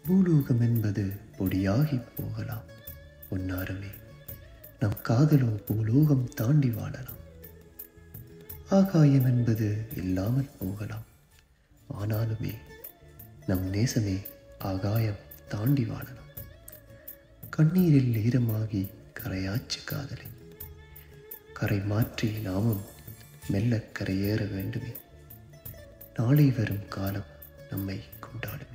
பூலோகம் என்பது பொடியாகி போகலாம் பொன்னாரமே நம் காதலோ பூலோகம் தாண்டி வாழலாம் ஆகாயம் என்பது இல்லாமல் போகலாம் ஆனாலுமே நம் நேசமே ஆகாயம் தாண்டி வாழலாம் கண்ணீரில் ஈரமாகி கரையாச்சு காதலி கரை மாற்றி நாமும் மெல்ல கரையேற வேண்டுமே நாளை வரும் காலம் நம்மை கொண்டாடுமே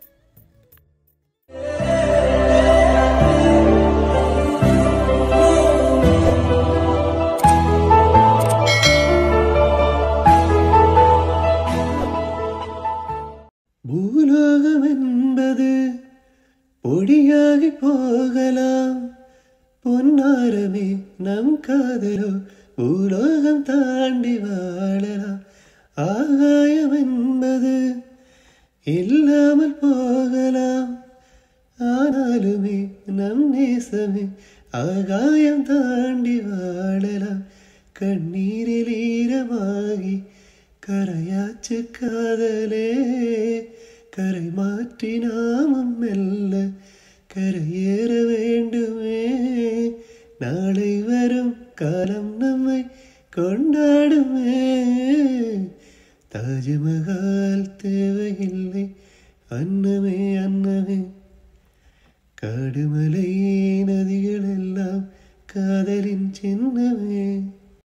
பூலோகம் என்பது பொடியாகி போகலாம் பொன்னாரமே நம் காதலோ பூலோகம் தாண்டி வாழலாம் ஆகாயம் என்பது இல்லாமல் போகலாம் ஆனாலுமே நம் நேசமே ஆகாயம் தாண்டி வாழலாம் கண்ணீரில் ஈரமாகி கரையாச்சு காதலே கரை மாற்றி நாமும் மெல்ல கரையேற வேண்டுமே நாளை வரும் காலம் நம்மை கொண்டாடுமே தாஜ்மஹால் தேவையில்லை அன்னமே அன்னமே காடுமலை நதிகள் எல்லாம் காதலின் சின்னமே